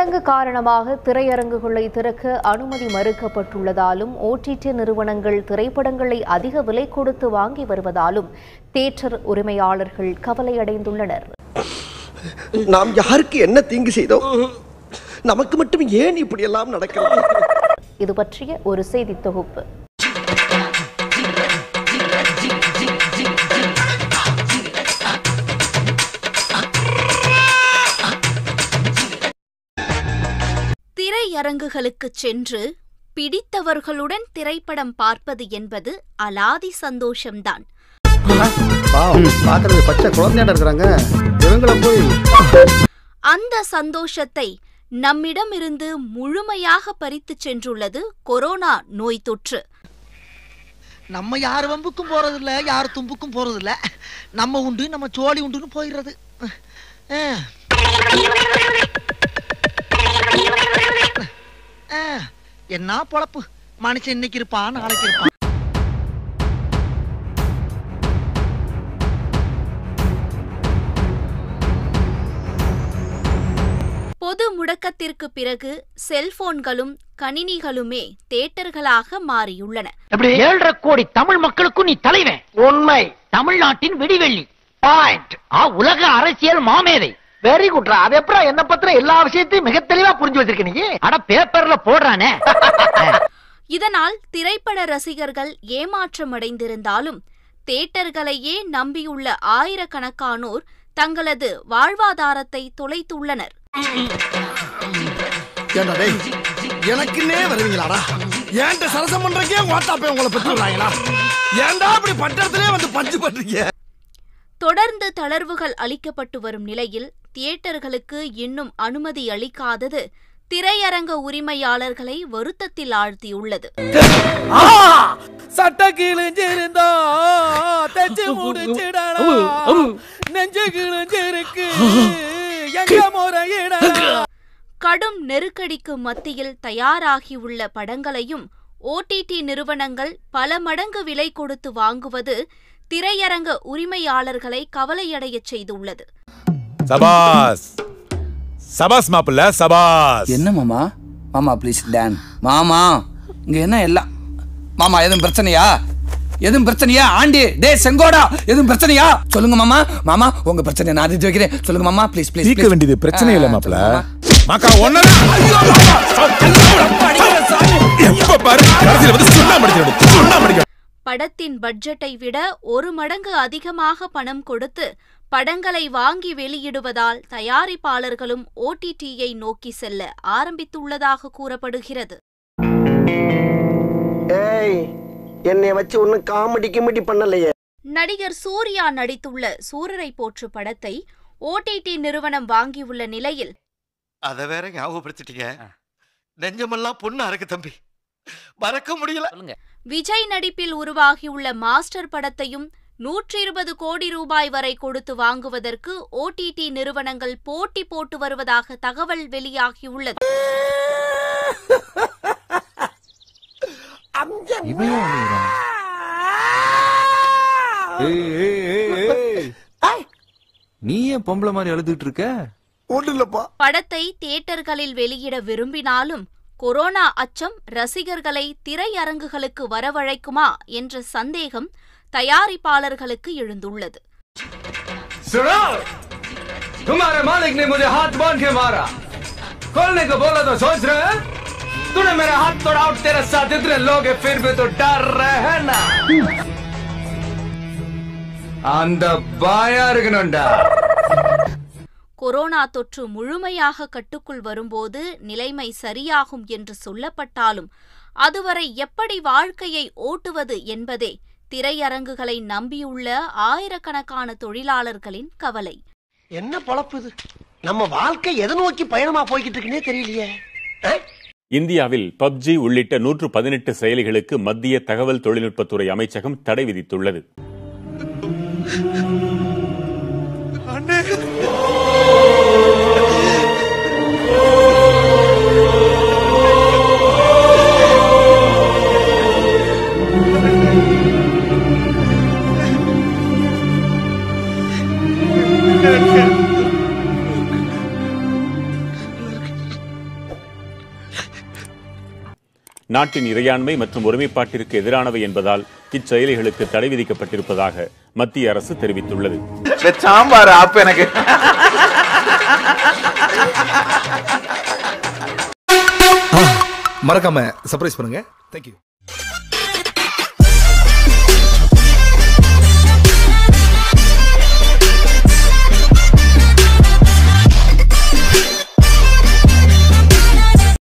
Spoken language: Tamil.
ஊரடங்கு காரணமாக திரையரங்குகளை திறக்க அனுமதி மறுக்கப்பட்டுள்ளதாலும் ஓடிடி நிறுவனங்கள் திரைப்படங்களை அதிக விலை கொடுத்து வாங்கி வருவதாலும் தியேட்டர் உரிமையாளர்கள் கவலையடைந்துள்ளனர் நாம் யாருக்கு என்ன தீங்கு செய்தோம் நமக்கு மட்டும் ஏன் இப்படி எல்லாம் நடக்கிறது இது பற்றிய ஒரு செய்தி தொகுப்பு திரையரங்குகளுக்குச் சென்று பிடித்தவர்களுடன் திரைப்படம் பார்ப்பது என்பது அலாதி சந்தோஷம்தான் பாவம் பாக்குறது பச்சை குழந்தையாட இருக்கிறாங்க இவங்கள போய் அந்த சந்தோஷத்தை நம்மிடமிருந்து முழுமையாக பறித்துச் சென்றுள்ளது கொரோனா நோய் தொற்று நம்ம யார் வம்புக்கும் போறது இல்ல யார் தும்புக்கும் போறது இல்ல நம்ம உண்டு நம்ம சோழி உண்டுன்னு போயிடுறது அஹ். அஹ். என்ன பொழப்பு மனுஷன் இன்னைக்கு இருப்பான் நாளைக்கு இருப்பான் பொது முடக்கத்திற்கு பிறகு செல்போன்களும் கணினிகளுமே தேட்டர்களாக மாறியுள்ளன எப்படி ஏழரை கோடி தமிழ் மக்களுக்கும் நீ தலைவன் உண்மை தமிழ்நாட்டின் விடிவெள்ளி பாயிண்ட் ஆ உலக அரசியல் மாமேதை வெரி குட்ரா அது எப்படா என்ன பத்திர எல்லா விஷயத்தையும் மிக தெளிவா புரிஞ்சு வச்சிருக்க நீ அட பேப்பர்ல போடுறானே இதனால் திரைப்பட ரசிகர்கள் ஏமாற்றமடைந்திருந்தாலும் தேட்டர்களையே நம்பியுள்ள ஆயிரக்கணக்கானோர் தங்களது வாழ்வாதாரத்தை தொலைத்துள்ளனர் ஏண்டா டேய் எனக்குன்னே வருவீங்களாடா ஏன்ட்ட சரசம் பண்றக்கே வாட்டாப்பே உங்களை பெற்றுறாங்களா ஏன்டா அப்படி பட்டத்திலே வந்து பஞ்சு பண்றீங்க தொடர்ந்து தளர்வுகள் அளிக்கப்பட்டு வரும் நிலையில் தியேட்டர்களுக்கு இன்னும் அனுமதி அளிக்காதது திரையரங்க உரிமையாளர்களை வருத்தத்தில் ஆழ்த்தியுள்ளது சட்ட கிழிஞ்சிருந்தா தச்சு முடிச்சிடலாம் நெஞ்சு கிழிஞ்சிருக்கு எங்க முறையிடலாம் கடும் நெருக்கடிக்கு மத்தியில் தயாராகியுள்ள படங்களையும் ஓடிடி நிறுவனங்கள் பல மடங்கு விலை கொடுத்து வாங்குவது திரையரங்க உரிமையாளர்களை கவலையடையச் செய்துள்ளது சபாஸ் சபாஸ் மாப்பிள்ள சபாஸ் என்ன மாமா மாமா ப்ளீஸ் டான் மாமா இங்க என்ன எல்லாம் மாமா எதுவும் பிரச்சனையா எதுவும் பிரச்சனையா ஆண்டி டே செங்கோடா எதுவும் பிரச்சனையா சொல்லுங்க மாமா மாமா உங்க பிரச்சனை நான் அறிஞ்சு வைக்கிறேன் சொல்லுங்க மாமா ப்ளீஸ் ப்ளீஸ் தீர்க்க வேண்டியது பிரச்சனை இல்ல மாப்பிள்ள மாக்கா ஒன்னதா எப்ப பாரு கடைசியில வந்து சுண்ணாம்பு அடிச்சு சுண்ணாம்பு அடிக்க படத்தின் பட்ஜெட்டை விட ஒரு மடங்கு அதிகமாக பணம் கொடுத்து படங்களை வாங்கி வெளியிடுவதால் தயாரிப்பாளர்களும் ஓடிடியை நோக்கி செல்ல ஆரம்பித்துள்ளதாக கூறப்படுகிறது ஏய் என்னைய வச்சு ஒன்னும் காமெடி கிமெடி பண்ணலையே நடிகர் சூர்யா நடித்துள்ள சூரரை போற்று படத்தை ஓடிடி நிறுவனம் வாங்கியுள்ள நிலையில் அத வேற ஞாபகப்படுத்திட்டீங்க நெஞ்சமெல்லாம் பொண்ணா இருக்கு தம்பி மறக்க முடியல விஜய் நடிப்பில் உருவாகியுள்ள மாஸ்டர் படத்தையும் நூற்றி இருபது கோடி ரூபாய் வரை கொடுத்து வாங்குவதற்கு ஓடிடி நிறுவனங்கள் போட்டி போட்டு வருவதாக தகவல் வெளியாகியுள்ளது நீ ஏன் பொம்பளை மாதிரி அழுதுட்டு இருக்க ஒண்ணு இல்லப்பா படத்தை தியேட்டர்களில் வெளியிட விரும்பினாலும் கொரோனா அச்சம் ரசிகர்களை திரையரங்குகளுக்கு வரவழைக்குமா என்ற சந்தேகம் தயாரிப்பாளர்களுக்கு எழுந்துள்ளது सुनो तुम्हारे मालिक ने मुझे हाथ बांध के मारा खोलने को बोला तो सोच रहे हैं तूने मेरा हाथ तोड़ा और तेरे साथ इतने लोग हैं फिर भी तो डर रहे हैं ना அந்த பாயா இருக்கணும்டா கொரோனா தொற்று முழுமையாக கட்டுக்குள் வரும்போது நிலைமை சரியாகும் என்று சொல்லப்பட்டாலும் அதுவரை எப்படி வாழ்க்கையை ஓட்டுவது என்பதே திரையரங்குகளை நம்பியுள்ள ஆயிரக்கணக்கான தொழிலாளர்களின் கவலை என்ன பொழப்பு இது நம்ம வாழ்க்கை எதை நோக்கி பயணமா போய்கிட்டு இருக்குன்னே தெரியலையே இந்தியாவில் பப்ஜி உள்ளிட்ட நூற்று பதினெட்டு செயலிகளுக்கு மத்திய தகவல் தொழில்நுட்பத்துறை அமைச்சகம் தடை விதித்துள்ளது நாட்டின் இறையாண்மை மற்றும் ஒருமைப்பாட்டிற்கு எதிரானவை என்பதால் இச்செயலிகளுக்கு தடை விதிக்கப்பட்டிருப்பதாக மத்திய அரசு தெரிவித்துள்ளது சாம்பார் ஆப் எனக்கு மறக்காம சர்ப்ரைஸ் பண்ணுங்க தேங்க்யூ